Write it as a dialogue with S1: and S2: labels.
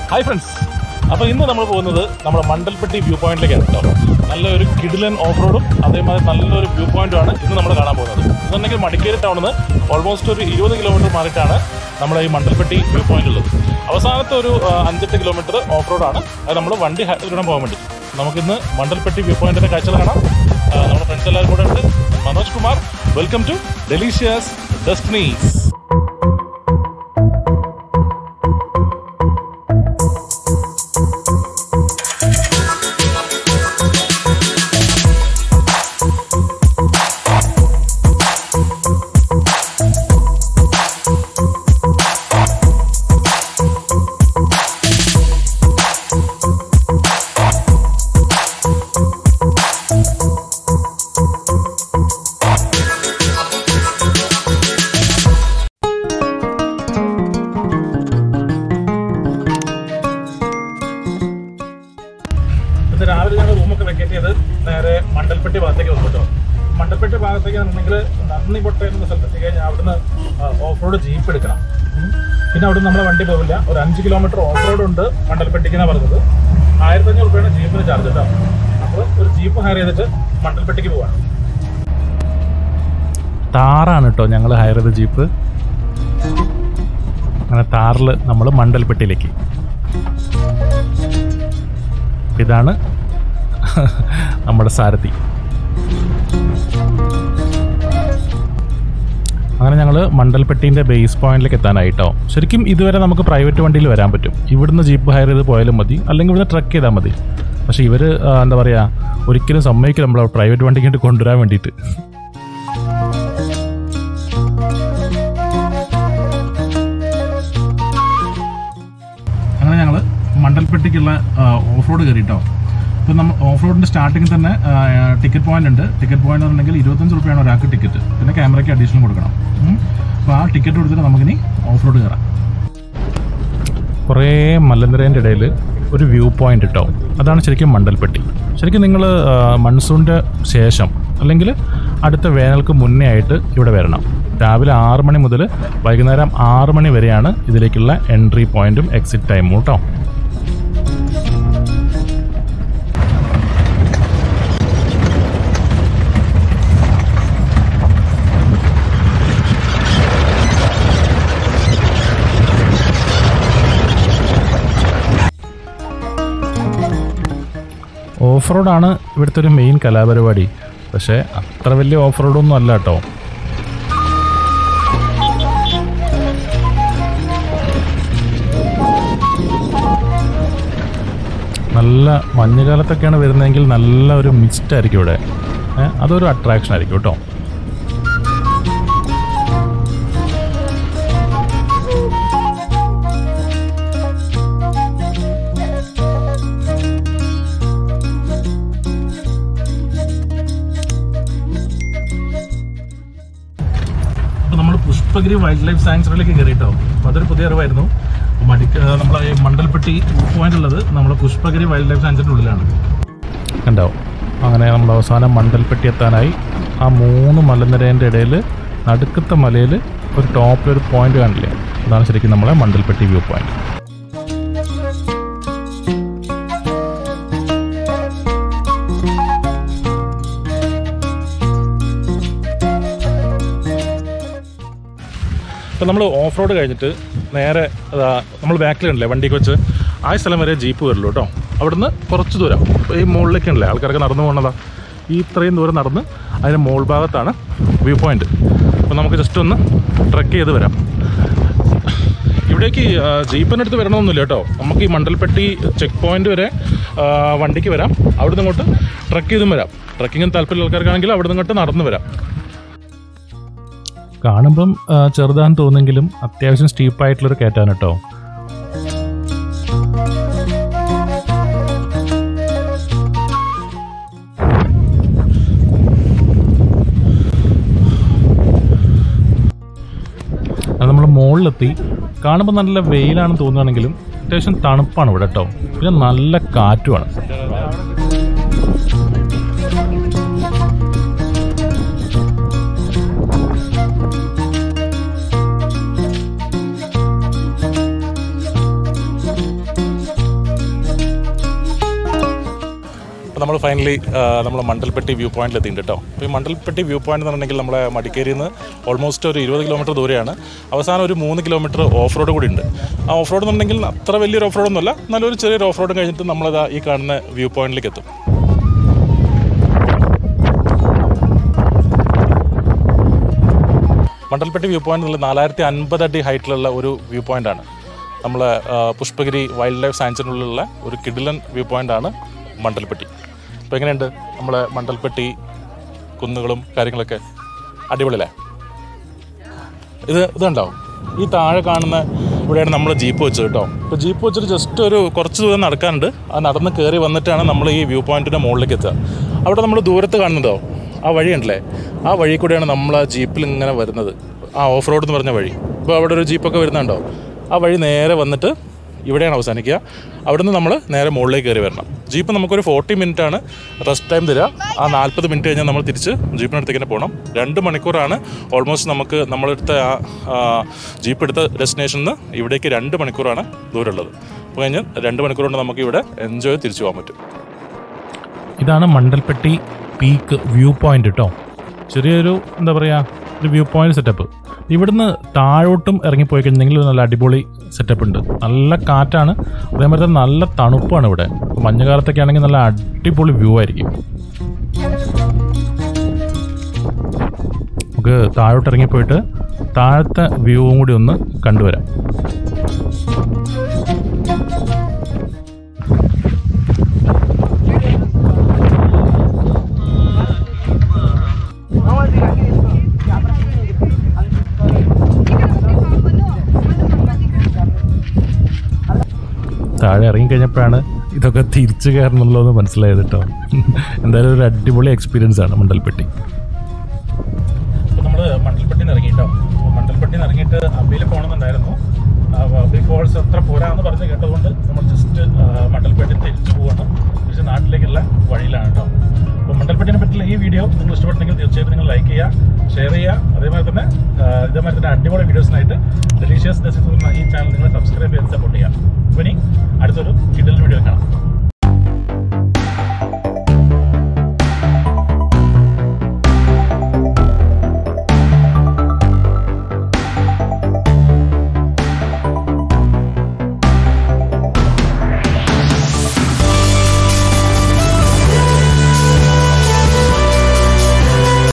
S1: Hi friends അപ്പോൾ ഇന്ന് നമ്മൾ പോകുന്നത് നമ്മുടെ മണ്ടൽപ്പെട്ടി വ്യൂ പോയിന്റിലേക്കാണ് കേട്ടോ നല്ലൊരു കിഡിലൻ ഓഫ് റോഡും അതേമാതിരി നല്ലൊരു വ്യൂ പോയിന്റുമാണ് ഇന്ന് നമ്മൾ കാണാൻ പോകുന്നത് ഇന്നുണ്ടെങ്കിൽ മടിക്കേരി ടൗണിൽ നിന്ന് ഓൾമോസ്റ്റ് ഒരു ഇരുപത് കിലോമീറ്റർ മാറിയിട്ടാണ് നമ്മുടെ ഈ മണ്ടൽപ്പെട്ടി വ്യൂ പോയിന്റ് ഉള്ളത് അവസാനത്തെ ഒരു ആ, അഞ്ചെട്ട് കിലോമീറ്റർ ഓഫ് റോഡാണ് അത് നമ്മൾ വണ്ടി ഹ- ഇടാൻ പോകാൻ വേണ്ടി നമുക്കിന്ന് മണ്ടൽപ്പെട്ടി വ്യൂ പോയിന്റിന്റെ കാഴ്ചകൾ കാണാം ആ, നമ്മുടെ ഫ്രണ്ട്സ് എല്ലാവരും കൂടെ ഉണ്ട് Manoj Kumar welcome to delicious destinies ഇന്ന് രാവിലെ ഞങ്ങൾ റൂമൊക്കെ വെക്കേറ്റ് ചെയ്ത് നേരെ മണ്ടൽപ്പെട്ടി ഭാഗത്തേക്ക് വന്നു കേട്ടോ മണ്ടൽപ്പെട്ടി ഭാഗത്തേക്ക് ആണെന്നുണ്ടെങ്കിൽ നന്ദി പൊട്ട എന്ന സ്ഥലത്തെത്തി കഴിഞ്ഞാൽ അവിടുന്ന് ഓഫ് റോഡ് ജീപ്പ് എടുക്കണം ഉം. പിന്നെ അവിടുന്ന് നമ്മളെ വണ്ടി പോവില്ല ഒരു അഞ്ച് കിലോമീറ്റർ ഓഫ് റോഡ് ഉണ്ട് മണ്ടൽപ്പെട്ടിക്ക് എന്നാണ് പറഞ്ഞത് ആയിരത്തി അഞ്ഞൂറ് രൂപയാണ് ജീപ്പിന് ചാർജ് കേട്ടോ അപ്പോൾ ഒരു ജീപ്പ് ഹയർ ചെയ്തിട്ട് മണ്ടൽപ്പെട്ടിക്ക് പോവാണ് താറാണ് കേട്ടോ ഞങ്ങൾ ഹയർ ചെയ്ത ജീപ്പ് അങ്ങനെ താറിൽ നമ്മൾ മണ്ടൽപ്പെട്ടിയിലേക്ക് ഇതാണ് നമ്മുടെ സാരഥി അങ്ങനെ ഞങ്ങൾ മണ്ടൽപ്പെട്ടിൻ്റെ ബേസ് പോയിന്റിലേക്ക് എത്താനായിട്ടോ ശരിക്കും ഇതുവരെ നമുക്ക് പ്രൈവറ്റ് വണ്ടിയിൽ വരാൻ പറ്റും ഇവിടുന്ന് ജീപ്പ് ഹയർ ചെയ്ത് പോയാലും മതി അല്ലെങ്കിൽ ഇവിടുന്ന് ട്രക്ക് ചെയ്താൽ മതി പക്ഷേ ഇവർ എന്താ പറയുക ഒരിക്കലും സമ്മതിക്കില്ല നമ്മൾ പ്രൈവറ്റ് വണ്ടിക്ക് കൊണ്ടുവരാൻ വേണ്ടിയിട്ട് അങ്ങനെ ഞങ്ങൾ മണ്ടൽപ്പെട്ടിക്കുള്ള ഓഫ് റോഡ് കയറിയിട്ടോ ഇപ്പം നമ്മൾ ഓഫ് റോഡിൻ്റെ സ്റ്റാർട്ടിങ്ങിൽ തന്നെ ടിക്കറ്റ് പോയിന്റ് ഉണ്ട് ടിക്കറ്റ് പോയിന്റ് എന്നുണ്ടെങ്കിൽ ഇരുപത്തഞ്ച് റുപ്യാണ് ഒരാൾക്ക് ടിക്കറ്റ് പിന്നെ ക്യാമറയ്ക്ക് അഡീഷണൽ കൊടുക്കണം അപ്പോൾ ആ ടിക്കറ്റ് കൊടുത്തിട്ട് നമുക്കിനി ഓഫ് റോഡ് കയറാം കുറേ മലനിരേൻ്റെ ഇടയിൽ ഒരു വ്യൂ പോയിന്റ് ഇട്ടോ അതാണ് ശരിക്കും മണ്ടൽപ്പെട്ടി ശരിക്കും നിങ്ങൾ മൺസൂണിൻ്റെ ശേഷം അല്ലെങ്കിൽ അടുത്ത വേനൽക്ക് മുന്നേ ആയിട്ട് ഇവിടെ വരണം രാവിലെ ആറ് മണി മുതൽ വൈകുന്നേരം ആറ് മണി വരെയാണ് ഇതിലേക്കുള്ള എൻട്രി പോയിന്റും എക്സിറ്റ് ടൈമും കേട്ടോ ഓഫ് റോഡാണ് ഇവിടുത്തെ ഒരു മെയിൻ കലാപരിപാടി പക്ഷേ അത്ര വലിയ ഓഫ് റോഡൊന്നും അല്ല കേട്ടോ നല്ല മഞ്ഞുകാലത്തൊക്കെയാണ് വരുന്നതെങ്കിൽ നല്ല ഒരു മിസ്റ്റ് ആയിരിക്കും ഇവിടെ ഏ, അതൊരു അട്രാക്ഷൻ ആയിരിക്കും കേട്ടോ അപ്പോൾ നമ്മൾ പുഷ്പഗിരി വൈൽഡ് ലൈഫ് സാങ്ച്വറിയിലേക്ക് കയറിയിട്ടോ അപ്പോൾ അതൊരു പുതിയ അറിവായിരുന്നു അപ്പോൾ മടിക്ക നമ്മളെ ഈ മണ്ടൽപ്പെട്ടി പോയിന്റ് ഉള്ളത് നമ്മളെ പുഷ്പഗിരി വൈൽഡ് ലൈഫ് സാങ്ച്വറിൻ്റെ ഉള്ളിലാണ് കണ്ടോ അങ്ങനെ നമ്മൾ അവസാനം മണ്ടൽപ്പെട്ടി എത്താനായി ആ മൂന്ന് മലനിരേൻ്റെ ഇടയിൽ നടുക്കത്തെ മലയിൽ ഒരു ടോപ്പിലൊരു പോയിന്റ് കാണില്ലേ അതാണ് ശരിക്കും നമ്മളെ മണ്ടൽപ്പെട്ടി വ്യൂ പോയിന്റ് ഇപ്പം നമ്മൾ ഓഫ് റോഡ് കഴിഞ്ഞിട്ട് നേരെ അതാ നമ്മൾ ബാക്കിലുണ്ടല്ലേ വണ്ടിക്ക് വെച്ച് ആ സ്ഥലം വരെ ജീപ്പ് വരുള്ളൂ കേട്ടോ അവിടുന്ന് കുറച്ച് ദൂരം ഇപ്പൊ ഈ മുകളിലേക്ക് ഉണ്ടല്ലേ ആൾക്കാരൊക്കെ നടന്നു പോകുന്നതാ ഈ ഇത്രയും ദൂരം നടന്ന് അതിൻ്റെ മുകൾ ഭാഗത്താണ് വ്യൂ പോയിന്റ് അപ്പോൾ നമുക്ക് ജസ്റ്റ് ഒന്ന് ട്രക്ക് ചെയ്ത് വരാം ഇവിടേക്ക് ആ, ജീപ്പിനടുത്ത് വരണമെന്നില്ല കേട്ടോ നമുക്ക് ഈ മണ്ടൽപ്പെട്ടി ചെക്ക് പോയിന്റ് വരെ ആ, വണ്ടിക്ക് വരാം അവിടുന്ന് ഇങ്ങോട്ട് ട്രക്ക് ചെയ്തും വരാം ട്രക്കിങ്ങിന് താല്പര്യമുള്ള ആൾക്കാർക്കാണെങ്കിൽ അവിടുന്ന് ഇങ്ങോട്ട് നടന്നു വരാം കാണുമ്പം ആ, ചെറുതാന്ന് തോന്നുമെങ്കിലും അത്യാവശ്യം സ്റ്റീപ്പായിട്ടുള്ളൊരു കയറ്റാണ് കേട്ടോ അത് നമ്മൾ മുകളിലെത്തി കാണുമ്പോൾ നല്ല വെയിലാണെന്ന് തോന്നുകയാണെങ്കിലും അത്യാവശ്യം തണുപ്പാണ് ഇവിടെ കേട്ടോ പിന്നെ നല്ല കാറ്റുമാണ് നമ്മൾ ഫൈനലി നമ്മൾ മണ്ടൽപ്പെട്ടി വ്യൂ പോയിന്റിൽ എത്തിയിട്ടുണ്ട് കേട്ടോ അപ്പോൾ ഈ മണ്ടൽപ്പെട്ടി വ്യൂ പോയിന്റ് എന്ന് പറഞ്ഞിട്ടുണ്ടെങ്കിൽ നമ്മുടെ മടിക്കേരിയിൽ നിന്ന് ഓൾമോസ്റ്റ് ഒരു ഇരുപത് കിലോമീറ്റർ ദൂരെയാണ് അവസാനം ഒരു മൂന്ന് കിലോമീറ്റർ ഓഫ് റോഡ് കൂടി ഉണ്ട് ആ ഓഫ് റോഡ് എന്നുണ്ടെങ്കിൽ അത്ര വലിയൊരു ഓഫ് റോഡ് ഒന്നുമല്ല നല്ലൊരു ചെറിയൊരു ഓഫ് റോഡ് കഴിഞ്ഞിട്ട് നമ്മളത് ഈ കാണുന്ന വ്യൂ പോയിന്റിലേക്ക് എത്തും മണ്ടൽപ്പെട്ടി വ്യൂ പോയിന്റ് എന്നുള്ള നാലായിരത്തി അൻപത് അടി ഹൈറ്റിലുള്ള ഒരു വ്യൂ പോയിന്റാണ് നമ്മൾ പുഷ്പഗിരി വൈൽഡ് ലൈഫ് സാങ്ച്വറിനുള്ളിലുള്ള ഒരു കിഡിലൻ വ്യൂ പോയിന്റാണ് മണ്ടൽപ്പെട്ടി അപ്പോൾ എങ്ങനെയുണ്ട് നമ്മളെ മണ്ടൽപ്പെട്ടി കുന്നുകളും കാര്യങ്ങളൊക്കെ അടിപൊളിയല്ലേ ഇത് ഇതുണ്ടോ ഈ താഴെ കാണുന്ന ഇവിടെയാണ് നമ്മൾ ജീപ്പ് വെച്ചത് കേട്ടോ ഇപ്പോൾ ജീപ്പ് വെച്ചിട്ട് ജസ്റ്റ് ഒരു കുറച്ച് ദൂരം നടക്കാനുണ്ട് അത് നടന്ന് കയറി വന്നിട്ടാണ് നമ്മൾ ഈ വ്യൂ പോയിന്റിൻ്റെ മുകളിലേക്ക് എത്തുക അവിടെ നമ്മൾ ദൂരത്ത് കാണുന്നതോ ആ വഴി ഉണ്ടല്ലേ ആ വഴി കൂടെയാണ് നമ്മൾ ആ ജീപ്പിൽ ഇങ്ങനെ വരുന്നത് ആ ഓഫ് റോഡ് എന്ന് പറഞ്ഞ വഴി ഇപ്പോൾ അവിടെ ഒരു ജീപ്പൊക്കെ വരുന്നുണ്ടോ ആ വഴി നേരെ വന്നിട്ട് ഇവിടെയാണ് അവസാനിക്കുക അവിടുന്ന് നമ്മൾ നേരെ മുകളിലേക്ക് കയറി വരണം ജീപ്പ് നമുക്കൊരു ഫോർട്ടി മിനിറ്റ് ആണ് റെസ്റ്റ് ടൈം തരിക ആ നാൽപ്പത് മിനിറ്റ് കഴിഞ്ഞാൽ നമ്മൾ തിരിച്ച് ജീപ്പിനടുത്തേക്ക് തന്നെ പോകണം രണ്ട് മണിക്കൂറാണ് ഓൾമോസ്റ്റ് നമുക്ക് നമ്മളെടുത്ത ആ ആ, ജീപ്പ് എടുത്ത ഡെസ്റ്റിനേഷനിൽ നിന്ന് ഇവിടേക്ക് രണ്ട് മണിക്കൂറാണ് ദൂരമുള്ളത് അപ്പോൾ കഴിഞ്ഞ് രണ്ട് മണിക്കൂർ കൊണ്ട് നമുക്ക് ഇവിടെ എൻജോയ് തിരിച്ചു പോകാൻ പറ്റും ഇതാണ് മണ്ടൽപ്പെട്ടി പീക്ക് വ്യൂ പോയിന്റ് കേട്ടോ ചെറിയൊരു എന്താ പറയുക ഒരു വ്യൂ പോയിന്റ് സെറ്റപ്പ് ഇവിടുന്ന് താഴോട്ടും ഇറങ്ങിപ്പോയി കഴിഞ്ഞെങ്കിൽ നല്ല അടിപൊളി സെറ്റപ്പ് ഉണ്ട് നല്ല കാറ്റാണ് അതേമാതിരി തന്നെ നല്ല തണുപ്പാണ് ഇവിടെ അപ്പോൾ മഞ്ഞുകാലത്തൊക്കെ ആണെങ്കിൽ നല്ല അടിപൊളി വ്യൂ ആയിരിക്കും നമുക്ക് താഴോട്ട് ഇറങ്ങിപ്പോയിട്ട് താഴത്തെ വ്യൂവും കൂടി ഒന്ന് കണ്ടുവരാം താഴെ ഇറങ്ങിക്കഴിഞ്ഞപ്പോഴാണ് ഇതൊക്കെ തിരിച്ചു കയറണമല്ലോ എന്ന് മനസ്സിലായത് കേട്ടോ എന്തായാലും ഒരു അടിപൊളി എക്സ്പീരിയൻസ് ആണ് മണ്ടൽപ്പെട്ടി നമ്മൾ മണ്ടൽപ്പെട്ടിയിൽ നിന്ന് ഇറങ്ങി കേട്ടോ മണ്ടൽപ്പെട്ടിയിൽ നിന്ന് ഇറങ്ങിയിട്ട് അബിയിൽ പോകണമെന്നുണ്ടായിരുന്നു അബി ഫോൾസ് അത്ര പോരാന്ന് പറഞ്ഞ് കേട്ടതുകൊണ്ട് നമ്മൾ ജസ്റ്റ് മണ്ടൽപ്പെട്ടി തിരിച്ചു പോകണം പക്ഷേ നാട്ടിലേക്കുള്ള വഴിയിലാണ് കേട്ടോ അപ്പോൾ മണ്ടൽപ്പെട്ടിനെ പറ്റിയുള്ള ഈ വീഡിയോ നിങ്ങൾ ഇഷ്ടപ്പെട്ടെങ്കിൽ തീർച്ചയായിട്ടും നിങ്ങൾ ലൈക്ക് ചെയ്യുക ഷെയർ ചെയ്യുക അതേമാതിരി തന്നെ ആ, ഇതേമാതിരി തന്നെ അടിപൊളി വീഡിയോസിനായിട്ട് ഡെലീഷ്യസ് ഡെസിസ് ഈ ചാനൽ നിങ്ങൾ സബ്സ്ക്രൈബ് ചെയ്ത് സപ്പോർട്ട് ചെയ്യുക അപ്പോൾ ഇനി അടുത്തൊരു കിഡൽ വീഡിയോ കാണാം